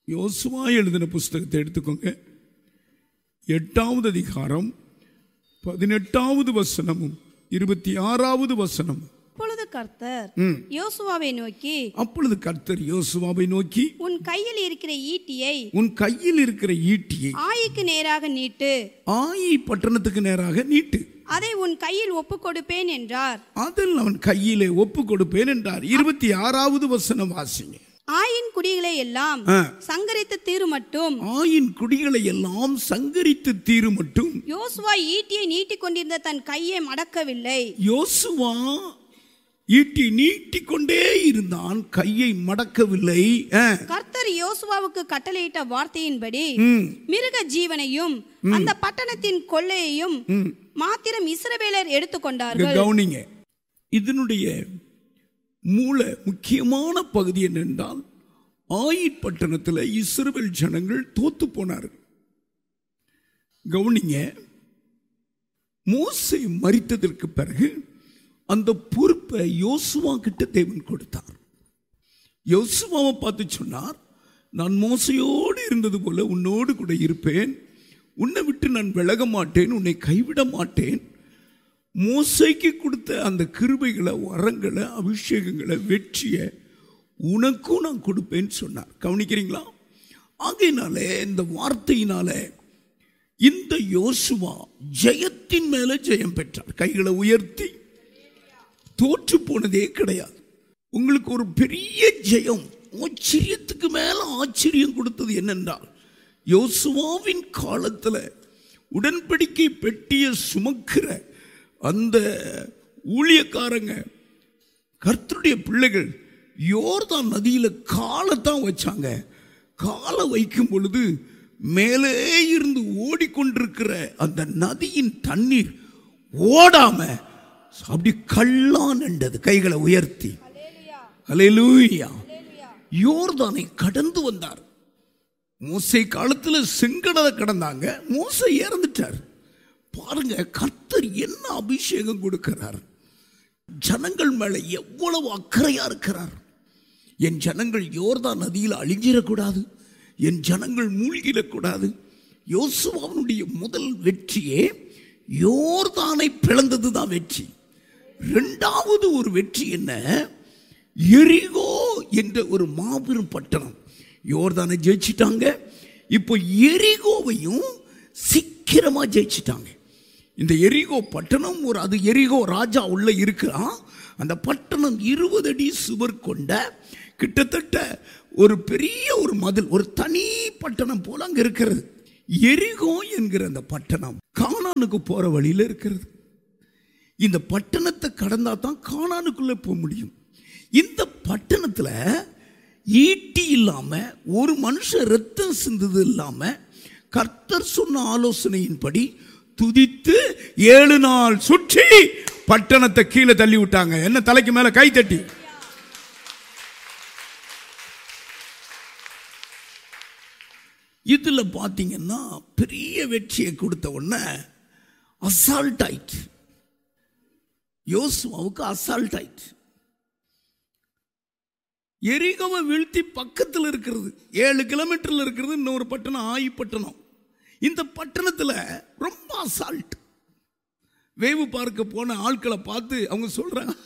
யோசுவா எழுதின புஸ்தகத்தை எடுத்துக்கோங்க எட்டாவது அதிகாரம் பதினெட்டாவது வசனமும் இருபத்தி ஆறாவது வசனமும் அப்பொழுது கர்த்தர் யோசுவாவை நோக்கி அப்பொழுது கர்த்தர் யோசுவாவை நோக்கி உன் கையில் இருக்கிற ஈட்டியை உன் கையில் இருக்கிற ஈட்டியை ஆயிக்கு நேராக நீட்டு ஆயி பட்டணத்துக்கு நேராக நீட்டு அதை உன் கையில் ஒப்பு கொடுப்பேன் என்றார் அதில் அவன் கையிலே ஒப்பு கொடுப்பேன் என்றார் இருபத்தி ஆறாவது வசனம் வாசிங்க ஆயின் குடிகளை எல்லாம் ஆ. சங்கரித்து தீரு மட்டும் ஆயின் குடிகளை எல்லாம் சங்கரித்து தீரு மட்டும் யோசுவா ஈட்டியை நீட்டிக் கொண்டிருந்த தன் கையை மடக்கவில்லை யோசுவா ஈட்டி நீட்டிக்கொண்டே இருந்தான் கையை மடக்கவில்லை ஆ. கர்த்தர் யோசுவாவுக்கு கட்டளையிட்ட வார்த்தையின்படி ம். மிருக ஜீவனையும் அந்த பட்டணத்தின் கொள்ளையையும் மாத்திரம் இஸ்ரவேலர் இங்க எடுத்துக்கொண்டார்கள் கவனிங்க இதனுடைய மூல முக்கியமான பகுதி என்னென்றால் ஆயிட் பட்டணத்தில் இஸ்ரவேல் ஜனங்கள் தோத்து போனார்கள் கவனிங்க மோசை மரித்ததற்கு பிறகு அந்த பொறுப்பை யோசுவா கிட்ட தேவன் கொடுத்தார் யோசுவாவை பார்த்து சொன்னார் நான் மோசையோடு இருந்தது போல உன்னோடு கூட இருப்பேன் உன்னை விட்டு நான் விலக மாட்டேன் உன்னை கைவிட மாட்டேன் மோசைக்கு கொடுத்த அந்த கிருபைகளை வரங்களை அபிஷேகங்களை வெற்றியை உனக்கும் நான் கொடுப்பேன்னு சொன்னார் கவனிக்கிறீங்களா ஆகையினாலே இந்த வார்த்தையினால இந்த யோசுவா ஜெயத்தின் மேல ஜெயம் பெற்றார் கைகளை உயர்த்தி தோற்று போனதே கிடையாது உங்களுக்கு ஒரு பெரிய ஜெயம் ஆச்சரியத்துக்கு மேல ஆச்சரியம் கொடுத்தது என்னென்றால் யோசுவாவின் காலத்துல உடன்படிக்கை பெட்டிய சுமக்கிற அந்த ஊழியக்காரங்க கர்த்தருடைய பிள்ளைகள் யோர்தான் நதியில காலைத்தான் வச்சாங்க காலை வைக்கும் பொழுது மேலே இருந்து ஓடிக்கொண்டிருக்கிற அந்த நதியின் தண்ணீர் ஓடாம அப்படி கல்லா நின்றது கைகளை உயர்த்தி அல்லேலூயா யோர்தானை கடந்து வந்தார் மோசை காலத்துல செங்கடலை கடந்தாங்க மோசை இறந்துட்டார் பாருங்க கர்த்தர் என்ன அபிஷேகம் கொடுக்கிறார் ஜனங்கள் மேல எவ்வளவு அக்கறையா இருக்கிறார் என் ஜனங்கள் யோர்தான் நதியில் அழிஞ்சிடக்கூடாது என் ஜனங்கள் மூழ்கிடக்கூடாது யோசுவாவினுடைய முதல் வெற்றியே யோர்தானை பிளந்தது தான் வெற்றி ரெண்டாவது ஒரு வெற்றி என்ன எரிகோ என்ற ஒரு மாபெரும் பட்டணம் யோர்தானை ஜெயிச்சிட்டாங்க இப்போ எரிகோவையும் சீக்கிரமா ஜெயிச்சிட்டாங்க இந்த எரிகோ பட்டணம் ஒரு அது எரிகோ ராஜா உள்ள இருக்கிறான் அந்த பட்டணம் இருபது அடி சுவர் கொண்ட கிட்டத்தட்ட ஒரு பெரிய ஒரு மதில் ஒரு தனி பட்டணம் போல அங்க இருக்கிறது எரிகோ என்கிற அந்த பட்டணம் கானானுக்கு போற வழியில இருக்கிறது இந்த பட்டணத்தை கடந்தா தான் கானானுக்குள்ள போக முடியும் இந்த பட்டணத்துல ஈட்டி இல்லாம ஒரு மனுஷன் ரத்தம் சிந்தது இல்லாம கர்த்தர் சொன்ன ஆலோசனையின்படி துதித்து ஏழு நாள் சுற்றி பட்டணத்தை கீழே தள்ளி விட்டாங்க என்ன தலைக்கு மேல கை தட்டி இதுல பாத்தீங்கன்னா பெரிய வெற்றியை கொடுத்த உடனே அசால்ட் ஆயிட்டு யோசுவாவுக்கு அசால்ட் ஆயிட்டு எரிகோவை வீழ்த்தி பக்கத்தில் இருக்கிறது ஏழு கிலோமீட்டர்ல இருக்கிறது இன்னொரு பட்டணம் ஆயி பட்டணம் இந்த பட்டணத்துல ரொம்ப அசால்ட் வேவு பார்க்க போன ஆட்களை பார்த்து அவங்க சொல்றாங்க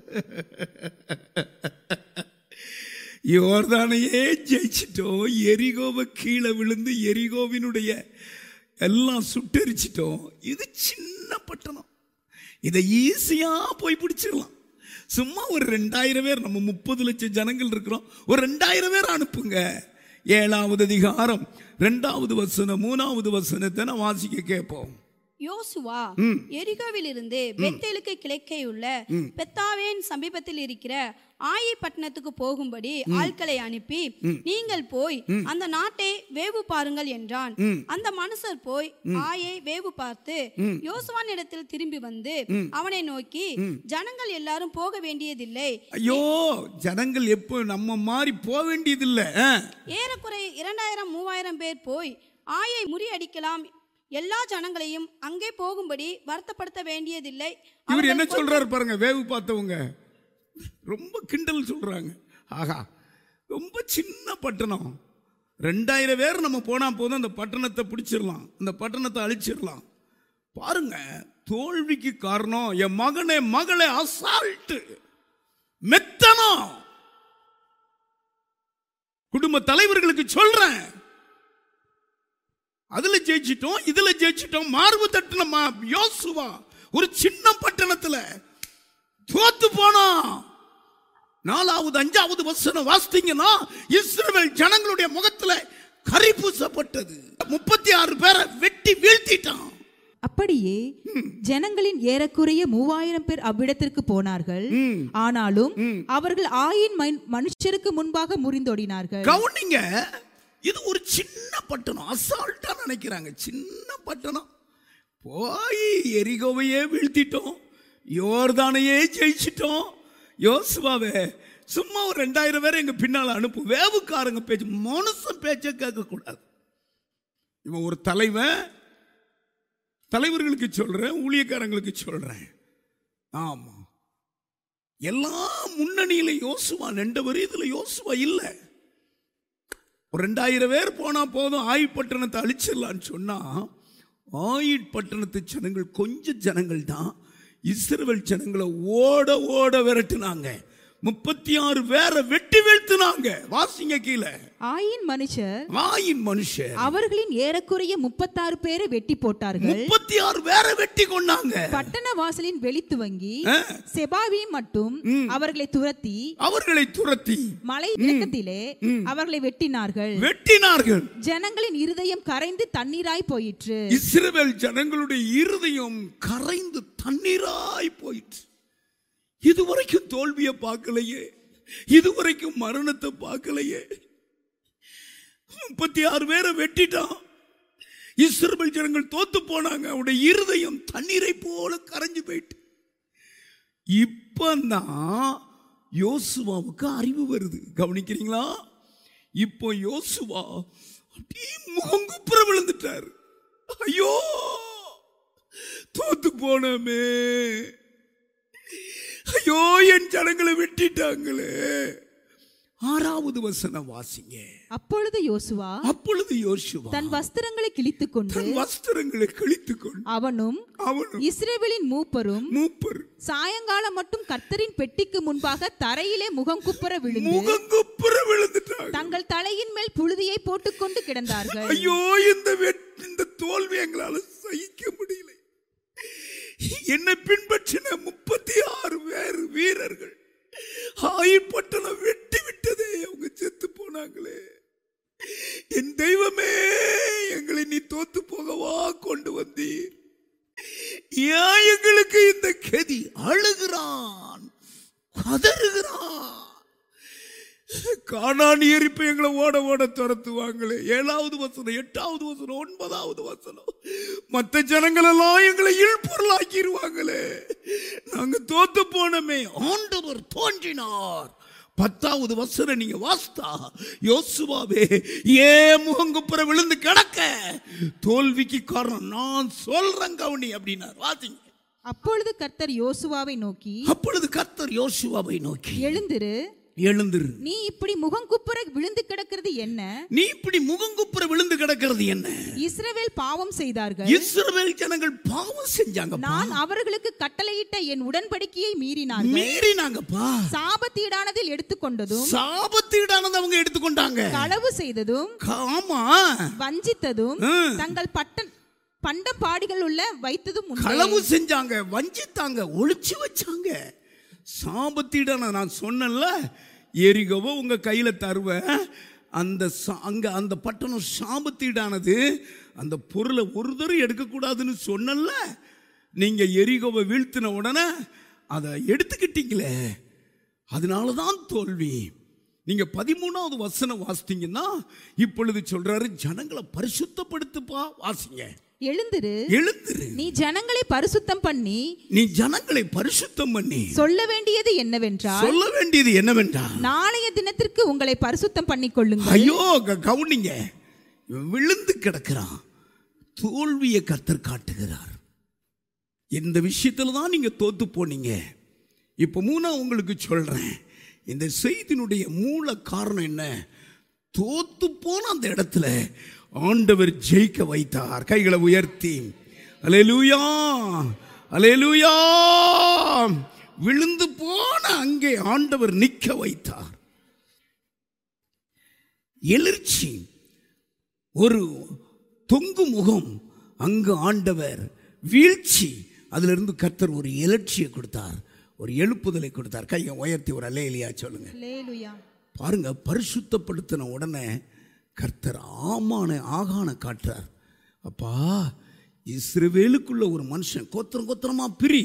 யோர்தானையே ஜெயிச்சிட்டோம் எரிகோவை கீழே விழுந்து எரிகோவினுடைய எல்லாம் சுட்டெரிச்சிட்டோம் இது சின்ன பட்டணம் இதை ஈஸியா போய் பிடிச்சிடலாம் சும்மா ஒரு ரெண்டாயிரம் பேர் நம்ம முப்பது லட்சம் ஜனங்கள் இருக்கிறோம் ஒரு ரெண்டாயிரம் பேர் அனுப்புங்க ஏழாவது அதிகாரம் ரெண்டாவது வசனம் மூணாவது வசனத்தை நான் வாசிக்க கேட்போம் யோசுவா எரிகோவில் இருந்து பெத்தேலுக்கு கிழக்கே உள்ள பெத்தாவேன் சமீபத்தில் இருக்கிற ஆயி பட்டணத்துக்கு போகும்படி ஆட்களை அனுப்பி நீங்கள் போய் அந்த நாட்டை வேவு பாருங்கள் என்றான் அந்த மனுஷர் போய் ஆயை வேவு பார்த்து யோசுவான் இடத்தில் திரும்பி வந்து அவனை நோக்கி ஜனங்கள் எல்லாரும் போக வேண்டியதில்லை ஐயோ ஜனங்கள் எப்போ நம்ம மாதிரி போக வேண்டியதில்லை ஆ. ஏறக்குறைய இரண்டாயிரம் மூவாயிரம் பேர் போய் ஆயை முறியடிக்கலாம் எல்லா ஜனங்களையும் அங்கே போகும்படி வருத்தப்படுத்த வேண்டியதில்லை இவர் என்ன அவர்கள் சொல்றாரு பாருங்க வேவு பார்த்தவங்க ரொம்ப கிண்டல் சொல்றாங்க ஆகா ரொம்ப சின்ன பட்டணம் ரெண்டாயிரம் பேர் நம்ம போனா போதும் அந்த பட்டணத்தை பிடிச்சிடலாம் அந்த பட்டணத்தை அழிச்சிடலாம் பாருங்க தோல்விக்கு காரணம் என் மகனே மகளே அசால்ட்டு மெத்தனம் குடும்ப தலைவர்களுக்கு சொல்றேன் அதுல ஜெயிச்சிட்டோம் இதுல ஜெயிச்சிட்டோம் மார்பு தட்டுன மா- யோசுவா ஒரு சின்ன பட்டணத்துல தோத்து போனோம் நாலாவது அஞ்சாவது வசனம் வாசித்தீங்கன்னா இஸ்ரவேல் ஜனங்களுடைய முகத்துல கரி பூசப்பட்டது முப்பத்தி ஆறு பேரை வெட்டி வீழ்த்திட்டான் அப்படியே ஜனங்களின் ஏறக்குறைய மூவாயிரம் பேர் அவ்விடத்திற்கு போனார்கள் ஆனாலும் அவர்கள் ஆயின் மன்- மனுஷருக்கு முன்பாக முறிந்தோடினார்கள் கவனிங்க இது ஒரு சின்ன பட்டணம் அசால்ட்டா நினைக்கிறாங்க சின்ன பட்டணம் போய் எரிகோவையே வீழ்த்திட்டோம் யோர்தானையே ஜெயிச்சிட்டோம் யோசுவாவே சும்மா ஒரு ரெண்டாயிரம் பேரை எங்க பின்னால அனுப்பு வேவுக்காரங்க பேச்சு மனுஷன் பேச்ச கேட்க கூடாது இவன் ஒரு தலைவன் தலைவர்களுக்கு சொல்றேன் ஊழியக்காரங்களுக்கு சொல்றேன் ஆமா எல்லா முன்னணியில யோசுவா நின்றவர் இதுல யோசுவா இல்லை ஒரு ரெண்டாயிரம் பேர் போனா போதும் ஆயுட் பட்டணத்தை அழிச்சிடலான்னு சொன்னா ஆயுட் பட்டணத்து ஜனங்கள் கொஞ்சம் ஜனங்கள் தான் இஸ்ரவேல் ஜனங்களை ஓட ஓட விரட்டுனாங்க முப்பத்தி ஆறு பேரை வெட்டி வீழ்த்துனாங்க வாசிங்க கீழே ஆயின் மனுஷர் ஆயின் மனுஷன் அவர்களின் ஏறக்குறைய முப்பத்தாறு பேரை வெட்டி போட்டார்கள் முப்பத்தி ஆறு பேரை வெட்டி கொண்டாங்க பட்டண வாசலின் வெளி துவங்கி ஆ. செபாவி மட்டும் அவர்களை துரத்தி அவர்களை துரத்தி மலை இறக்கத்திலே அவர்களை வெட்டினார்கள் வெட்டினார்கள் ஜனங்களின் இருதயம் கரைந்து தண்ணீராய் போயிற்று இஸ்ரவேல் ஜனங்களுடைய இருதயம் கரைந்து தண்ணீராய் போயிற்று இதுவரைக்கும் தோல்வியை பார்க்கலையே இதுவரைக்கும் மரணத்தை பார்க்கலையே முப்பத்தி ஆறு பேரை வெட்டிட்டான் இஸ்ரவேல் ஜனங்கள் தோத்து போனாங்க அவருடைய இருதயம் தண்ணீரை போல கரைஞ்சு போயிட்டு இப்பதான் யோசுவாவுக்கு அறிவு வருது கவனிக்கிறீங்களா இப்போ யோசுவா அப்படியே முகங்குப்புற விழுந்துட்டார் ஐயோ தோத்து போனமே ஐயோ என் ஜனங்களை வெட்டிட்டாங்களே ஆறாவது வசனம் வாசிங்க அப்பொழுது யோசுவா அப்பொழுது யோசுவா தன் வஸ்திரங்களை கிழித்துக் கொண்டு தன் வஸ்திரங்களை கிழித்துக் கொண்டு அவனும் அவனும் இஸ்ரேவேலின் மூப்பரும் மூப்பர் சாயங்காலம் மட்டும் கர்த்தரின் பெட்டிக்கு முன்பாக தரையிலே முகம் குப்புற விழுந்து முகங்குப்புற விழுந்துட்டாங்க தங்கள் தலையின் மேல் புழுதியை போட்டுக்கொண்டு கிடந்தார்கள் ஐயோ இந்த வெட்- இந்த தோல்வி எங்களால சகிக்க முடியல என்னை பின்பற்றின முப்பத்தி ஆறு பேர் வீரர்கள் ஆயிப்பட்டணம் வெட்டி விட்டதே அவங்க செத்து போனாங்களே என் தெய்வமே எங்களை நீ தோத்து போகவா கொண்டு வந்தீர் ஏன் எங்களுக்கு இந்த கதி அழுகிறான் கதறுகிறான் காணானியர் இப்ப எங்களை ஓட ஓட துரத்துவாங்களே ஏழாவது வசனம் எட்டாவது வசனம் ஒன்பதாவது வசனம் மற்ற ஜனங்கள் எல்லாம் எங்களை இழ்பொருளாக்கிடுவாங்களே நாங்க தோத்து போனோமே ஆண்டவர் தோன்றினார் பத்தாவது வசனம் நீங்க வாஸ்தா யோசுவாவே ஏ முகங்குப்புற விழுந்து கிடக்க தோல்விக்கு காரணம் நான் சொல்றேன் கவுனி அப்படின்னார் வாசிங்க அப்பொழுது கர்த்தர் யோசுவாவை நோக்கி அப்பொழுது கர்த்தர் யோசுவாவை நோக்கி எழுந்திரு எழுந்திரு நீ இப்படி முகம் குப்புற விழுந்து கிடக்கிறது என்ன நீ இப்படி முகங்குப்புற விழுந்து கிடக்கிறது என்ன இஸ்ரவேல் பாவம் செய்தார்கள் இஸ்ரவேல் ஜனங்கள் பாவம் செஞ்சாங்க நான் அவர்களுக்கு கட்டளையிட்ட என் உடன்படிக்கையை மீறினார்கள் மீறினாங்கப்பா சாபத்தீடானதில் எடுத்துக்கொண்டதும் சாபத்தீடானது அவங்க எடுத்துக்கொண்டாங்க களவு செய்ததும் ஆமா வஞ்சித்ததும் ம். தங்கள் பட்டன் பண்டம் பாடிகள் உள்ள வைத்ததும் உண்டே. களவு செஞ்சாங்க வஞ்சித்தாங்க ஒளிச்சு வச்சாங்க சாபத்தீடான நான் சொன்னேன்ல எரிகவோ உங்க கையில தருவேன் அந்த சா- அங்க அந்த பட்டணம் சாபத்தீடானது அந்த பொருளை ஒரு தடவை எடுக்கக்கூடாதுன்னு சொன்னேன்ல நீங்க எரிகோவை வீழ்த்தின உடனே அதை எடுத்துக்கிட்டீங்களே அதனால தான் தோல்வி நீங்க பதிமூணாவது வசனம் வாசித்தீங்கன்னா இப்பொழுது சொல்றாரு ஜனங்களை பரிசுத்தப்படுத்துப்பா வாசிங்க எழுந்திரு எழுந்திரு நீ ஜனங்களை பரிசுத்தம் பண்ணி நீ ஜனங்களை பரிசுத்தம் பண்ணி சொல்ல வேண்டியது என்னவென்றால் சொல்ல வேண்டியது என்னவென்றால் நாளைய தினத்திற்கு உங்களை பரிசுத்தம் பண்ணிக் கொள்ளுங்கள் ஐயோ க- கவனிங்க இவன் விழுந்து கிடக்கிறான் தோல்வியை கர்த்தர் காட்டுகிறார் இந்த விஷயத்துல தான் நீங்க தோத்து போனீங்க இப்ப மூணா உங்களுக்கு சொல்றேன் இந்த செய்தியினுடைய மூல காரணம் என்ன தோத்து போன அந்த இடத்துல ஆண்டவர் ஜெயிக்க வைத்தார் கைகளை உயர்த்தி அலேலூயா அலேலூயா விழுந்து போன அங்கே ஆண்டவர் நிக்க வைத்தார் எழுச்சி ஒரு தொங்கு முகம் அங்கு ஆண்டவர் வீழ்ச்சி அதிலிருந்து கர்த்தர் ஒரு எழுச்சியை கொடுத்தார் ஒரு எழுப்புதலை கொடுத்தார் கையை உயர்த்தி ஒரு அலையிலியா சொல்லுங்க அல்லேலூயா பாருங்க பரிசுத்தப்படுத்தின உடனே கர்த்தர் ஆமான ஆகான காட்டுறார் அப்பா இஸ்ரவேலுக்குள்ள ஒரு மனுஷன் கோத்திரம் கோத்திரமா பிரி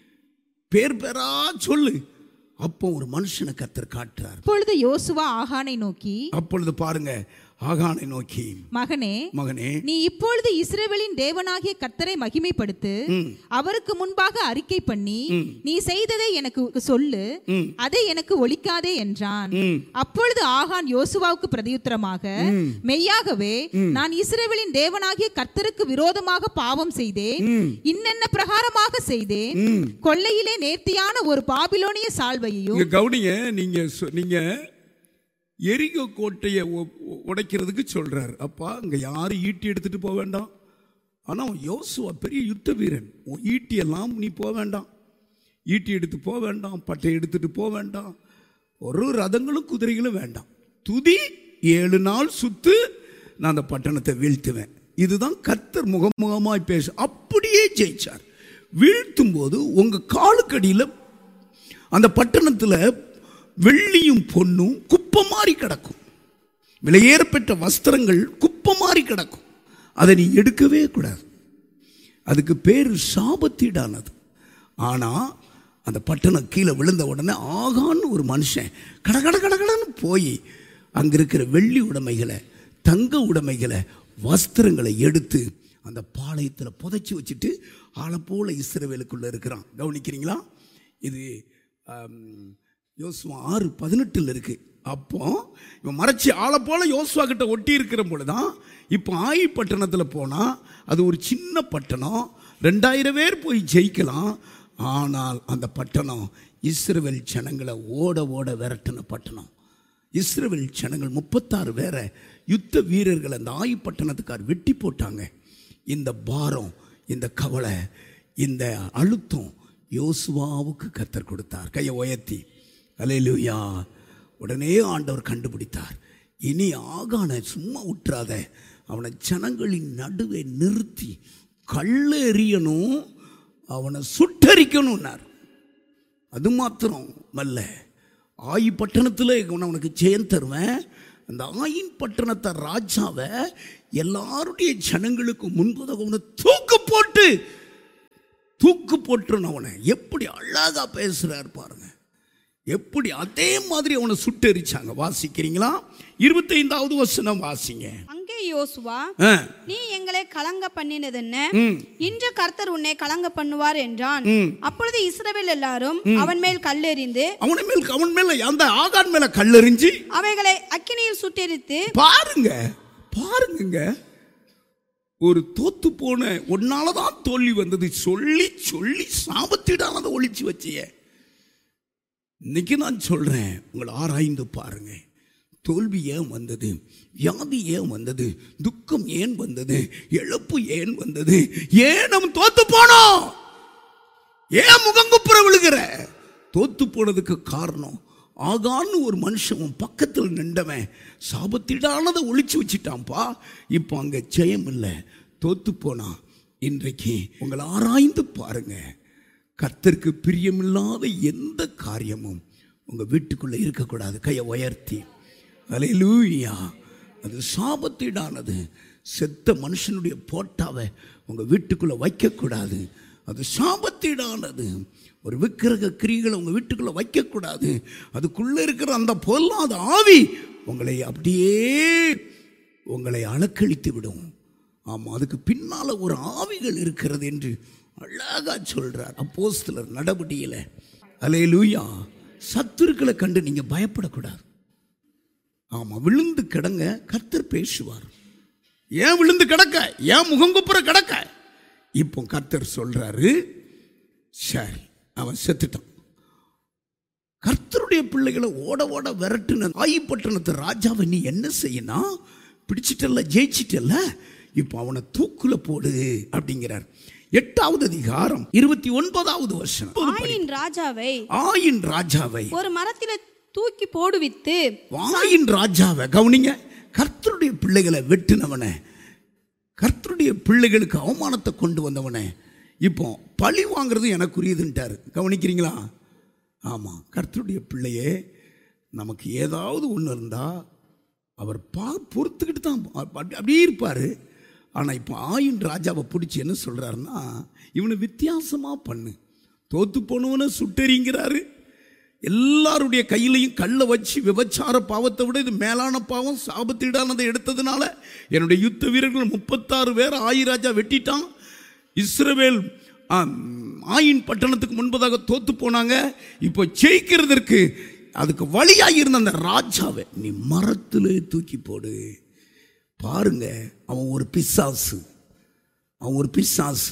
பேர் பேரா சொல்லு அப்போ ஒரு மனுஷனை கர்த்தர் காட்டுறார் அப்பொழுது யோசுவா ஆகானை நோக்கி அப்பொழுது பாருங்க ஆகானை நோக்கி மகனே மகனே நீ இப்பொழுது இஸ்ரவேலின் தேவனாகிய கர்த்தரை மகிமைப்படுத்து அவருக்கு முன்பாக அறிக்கை பண்ணி நீ செய்ததை எனக்கு சொல்லு அதை எனக்கு ஒழிக்காதே என்றான் அப்பொழுது ஆகான் யோசுவாவுக்கு பிரதியுத்தரமாக மெய்யாகவே நான் இஸ்ரவேலின் தேவனாகிய கர்த்தருக்கு விரோதமாக பாவம் செய்தேன் இன்னென்ன பிரகாரமாக செய்தேன் கொள்ளையிலே நேர்த்தியான ஒரு பாபிலோனிய சால்வையையும் இங்க கவுனிங்க நீங்க சொ- நீங்க எரிகோ கோட்டையை உ- உ- உடைக்கிறதுக்கு சொல்றார் அப்பா அங்க யாரும் ஈட்டி எடுத்துட்டு போக வேண்டாம் ஆனா அவன் யோசுவா பெரிய யுத்த வீரன் உன் ஈட்டியெல்லாம் நீ போக வேண்டாம் ஈட்டி எடுத்து போக வேண்டாம் பட்டை எடுத்துட்டு போக வேண்டாம் ஒரு ரதங்களும் குதிரைகளும் வேண்டாம் துதி ஏழு நாள் சுத்து நான் அந்த பட்டணத்தை வீழ்த்துவேன் இதுதான் கர்த்தர் முகமுகமாய் பேச அப்படியே ஜெயிச்சார் வீழ்த்தும் போது உங்க காலுக்கடியில் அந்த பட்டணத்தில் வெள்ளியும் பொன்னும் குப்பை மாதிரி கிடக்கும் விலையேறப்பெற்ற வஸ்திரங்கள் குப்பை மாதிரி கிடக்கும் அதை நீ எடுக்கவே கூடாது அதுக்கு பேர் சாபத்தீடானது ஆனால் அந்த பட்டணம் கீழே விழுந்த உடனே ஆகான்னு ஒரு மனுஷன் கட கட கட கடன்னு போய் அங்கே இருக்கிற வெள்ளி உடைமைகளை தங்க உடைமைகளை வஸ்திரங்களை எடுத்து அந்த பாளையத்தில் புதைச்சி வச்சுட்டு ஆளை போல இஸ்ரவேலுக்குள்ள இருக்கிறான் கவனிக்கிறீங்களா இது ஆம், யோசுவா ஆறு பதினெட்டில் இருக்கு அப்போ இவன் மறைச்சி ஆளை போல யோசுவா கிட்ட ஒட்டி இருக்கிற பொழுதுதான் இப்போ ஆயி பட்டணத்தில் போனால் அது ஒரு சின்ன பட்டணம் ரெண்டாயிரம் பேர் போய் ஜெயிக்கலாம் ஆனால் அந்த பட்டணம் இஸ்ரவேல் ஜனங்களை ஓட ஓட விரட்டின பட்டணம் இஸ்ரவேல் ஜனங்கள் முப்பத்தாறு பேரை யுத்த வீரர்கள் அந்த ஆயி பட்டணத்துக்கார் வெட்டி போட்டாங்க இந்த பாரம் இந்த கவலை இந்த அழுத்தம் யோசுவாவுக்கு கத்தர் கொடுத்தார் கையை உயர்த்தி அலையிலுயா உடனே ஆண்டவர் கண்டுபிடித்தார் இனி ஆகான சும்மா விட்டுறாத அவனை ஜனங்களின் நடுவே நிறுத்தி கள்ள எறியணும் அவனை சுட்டரிக்கணும்னார் அது மாத்திரம் அல்ல ஆயி பட்டணத்தில் நான் உனக்கு ஜெயம் தருவேன் அந்த ஆயின் பட்டணத்தை ராஜாவை எல்லாருடைய ஜனங்களுக்கு முன்பதாக அவனை தூக்கு போட்டு தூக்கு போட்டுருன்னு அவனை எப்படி அழகா பேசுறார் பாருங்க எப்படி அதே மாதிரி அவனை சுட்டெரிச்சாங்க வாசிக்கிறீங்களா இருபத்தைந்தாவது வசனம் வாசிங்க அங்கே யோசுவா ஆ, நீ எங்களை கலங்க பண்ணினது என்ன இன்று கர்த்தர் உன்னை கலங்க பண்ணுவார் என்றான் அப்பொழுது இஸ்ரவேல் எல்லாரும் அவன் மேல் கல்லெறிந்து அவன மேல் அவன் மேல அந்த ஆகான் மேல கல்லெறிஞ்சு அவைகளை அக்கினியில் சுட்டெரித்து பாருங்க பாருங்க ஒரு தோத்து போன உன்னாலதான் தோல்வி வந்தது சொல்லி சொல்லி சாபத்திடானதை ஒழிச்சு வச்சிய இன்னைக்கு நான் சொல்றேன் உங்களை ஆராய்ந்து பாருங்க தோல்வி ஏன் வந்தது வியாதி ஏன் வந்தது துக்கம் ஏன் வந்தது இழப்பு ஏன் வந்தது ஏன் நம்ம தோத்து போனோம் ஏன் முகங்குப்புற விழுகிற தோத்து போனதுக்கு காரணம் ஆகான்னு ஒரு மனுஷன் உன் பக்கத்தில் நின்றவன் சாபத்திடானதை ஒழிச்சு வச்சிட்டான்ப்பா இப்போ அங்கே ஜெயம் இல்லை தோத்து போனா இன்றைக்கு உங்களை ஆராய்ந்து பாருங்க கர்த்தருக்கு பிரியமில்லாத எந்த காரியமும் உங்க வீட்டுக்குள்ள இருக்கக்கூடாது கையை உயர்த்தி அலையிலூயா அது சாபத்தீடானது செத்த மனுஷனுடைய போட்டாவை உங்க வீட்டுக்குள்ள வைக்கக்கூடாது அது சாபத்தீடானது ஒரு விக்கிரக கிரிகளை உங்க வீட்டுக்குள்ள வைக்கக்கூடாது அதுக்குள்ள இருக்கிற அந்த பொல்லாத ஆவி உங்களை அப்படியே உங்களை அலக்களித்து விடும் ஆமாம் அதுக்கு பின்னால ஒரு ஆவிகள் இருக்கிறது என்று அழகா சொல்றார் அப்போஸ்தலர் நடவடிக்கையில் அலையலூயா சத்துருக்களை கண்டு நீங்க பயப்படக்கூடாது ஆமா விழுந்து கிடங்க கர்த்தர் பேசுவார் ஏன் விழுந்து கிடக்க ஏன் முகங்குப்புற கிடக்க இப்போ கர்த்தர் சொல்றாரு சரி அவன் செத்துட்டான் கர்த்தருடைய பிள்ளைகளை ஓட ஓட விரட்டுன ஆயிப்பட்டினத்து ராஜாவை நீ என்ன செய்யணும் பிடிச்சிட்டல்ல ஜெயிச்சிட்டல்ல இப்போ அவனை தூக்குல போடு அப்படிங்கிறார் எட்டாவது அதிகாரம் இருபத்தி ஒன்பதாவது வருஷம் ஆயின் ராஜாவை ஆயின் ராஜாவை ஒரு மரத்தில தூக்கி போடுவித்து வாயின் ராஜாவை கவனிங்க கர்த்தருடைய பிள்ளைகளை வெட்டினவனை கர்த்தருடைய பிள்ளைகளுக்கு அவமானத்தை கொண்டு வந்தவனே இப்போ பழி வாங்குறது எனக்குரியதுன்ட்டார் கவனிக்கிறீங்களா ஆமாம் கர்த்தருடைய பிள்ளையே நமக்கு ஏதாவது ஒன்று இருந்தால் அவர் பா பொறுத்துக்கிட்டு தான் அப்படி- அப்படியே இருப்பார் ஆனால் இப்போ ஆயின் ராஜாவை பிடிச்சி என்ன சொல்கிறாருன்னா இவனை வித்தியாசமாக பண்ணு தோத்து போனவனை சுட்டெறிங்கிறாரு எல்லாருடைய கையிலையும் கல்லை வச்சு விபச்சார பாவத்தை விட இது மேலான பாவம் சாபத்தீடானதை எடுத்ததுனால என்னுடைய யுத்த வீரர்கள் முப்பத்தாறு பேர் ஆயிராஜா வெட்டிட்டான் இஸ்ரவேல் ஆம், ஆயின் பட்டணத்துக்கு முன்பதாக தோத்து போனாங்க இப்போ ஜெயிக்கிறதற்கு அதுக்கு வழியாக இருந்த அந்த ராஜாவை நீ மரத்திலே தூக்கி போடு பாருங்க அவன் ஒரு பிசாசு அவன் ஒரு பிசாசு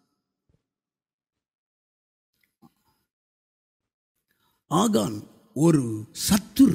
ஆகான் ஒரு சத்துரு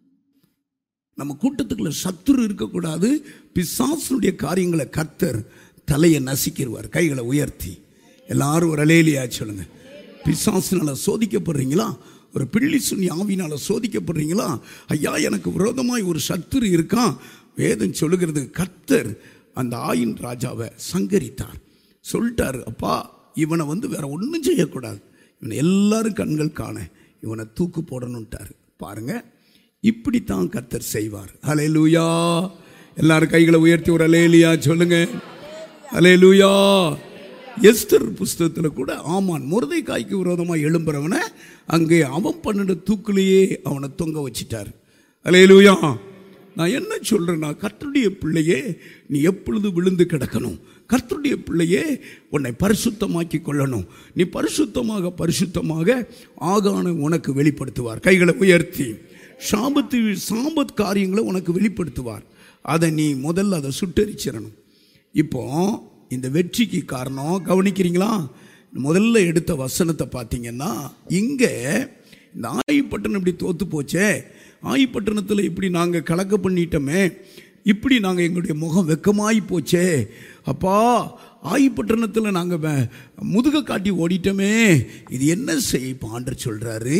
நம்ம கூட்டத்துக்குள்ள சத்துரு இருக்கக்கூடாது பிசாசனுடைய காரியங்களை கர்த்தர் தலையை நசிக்கிடுவார் கைகளை உயர்த்தி எல்லாரும் ஒரு அலேலியா சொல்லுங்க பிசாசினால சோதிக்கப்படுறீங்களா ஒரு பிள்ளி சுனி ஆவினால சோதிக்கப்படுறீங்களா ஐயா எனக்கு விரோதமாய் ஒரு சத்துரு இருக்கான் வேதம் சொல்லுகிறது கர்த்தர் அந்த ஆயின் ராஜாவை சங்கரித்தார் சொல்லிட்டார் அப்பா இவனை வந்து வேற ஒன்றும் செய்யக்கூடாது இவனை எல்லாரும் கண்கள் காண இவனை தூக்கு போடணுன்ட்டார் பாருங்க இப்படித்தான் கர்த்தர் செய்வார் அலேலூயா எல்லாரும் கைகளை உயர்த்தி ஒரு அலேலியா சொல்லுங்க அலேலூயா எஸ்தர் புஸ்தகத்தில் கூட ஆமான் முருதை காய்க்கு விரோதமாக எழும்புறவனை அங்கே அவன் பண்ணின தூக்குலேயே அவனை தொங்க வச்சிட்டார் அலேலூயா நான் என்ன சொல்றேன்னா கர்த்தருடைய பிள்ளையே நீ எப்பொழுது விழுந்து கிடக்கணும் கர்த்தருடைய பிள்ளையே உன்னை பரிசுத்தமாக்கி கொள்ளணும் நீ பரிசுத்தமாக பரிசுத்தமாக ஆகான உனக்கு வெளிப்படுத்துவார் கைகளை உயர்த்தி சாபத்து சாபத் காரியங்களை உனக்கு வெளிப்படுத்துவார் அதை நீ முதல்ல அதை சுட்டரிச்சிடணும் இப்போ இந்த வெற்றிக்கு காரணம் கவனிக்கிறீங்களா முதல்ல எடுத்த வசனத்தை பார்த்தீங்கன்னா இங்கே இந்த ஆயிப்பட்டினம் இப்படி தோத்து போச்சே ஆயிப்பட்டினத்தில் இப்படி நாங்கள் கலக்க பண்ணிட்டோமே இப்படி நாங்கள் எங்களுடைய முகம் வெக்கமாகி போச்சே அப்பா ஆயிப்பட்டினத்தில் நாங்கள் முதுக காட்டி ஓடிட்டோமே இது என்ன செய்ய ஆண்டர் சொல்கிறாரு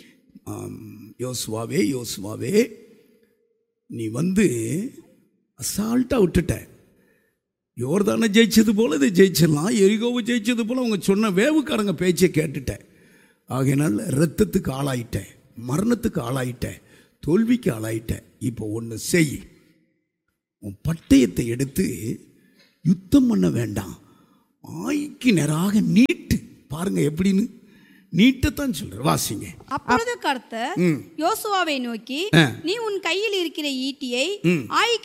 யோசுவாவே யோசுவாவே நீ வந்து அசால்ட்டாக விட்டுட்ட யோர்தானை ஜெயிச்சது போல இதை ஜெயிச்சிடலாம் எரிகோவை ஜெயிச்சது போல அவங்க சொன்ன வேவுக்காரங்க பேச்சை கேட்டுட்டேன் ஆகையினால ரத்தத்துக்கு ஆளாயிட்டேன் மரணத்துக்கு ஆளாயிட்டேன் தோல்விக்கு ஆளாயிட்டேன் இப்போ ஒன்று செய் உன் பட்டயத்தை எடுத்து யுத்தம் பண்ண வேண்டாம் ஆய்க்கு நேராக நீட்டு பாருங்க எப்படின்னு நீட்டத்தான் சொல்ற வாசிங்க அப்பொழுது கர்த்தர் யோசுவாவை நோக்கி ஆ. நீ உன் கையில் இருக்கிற ஈட்டியை ஆயிக்கு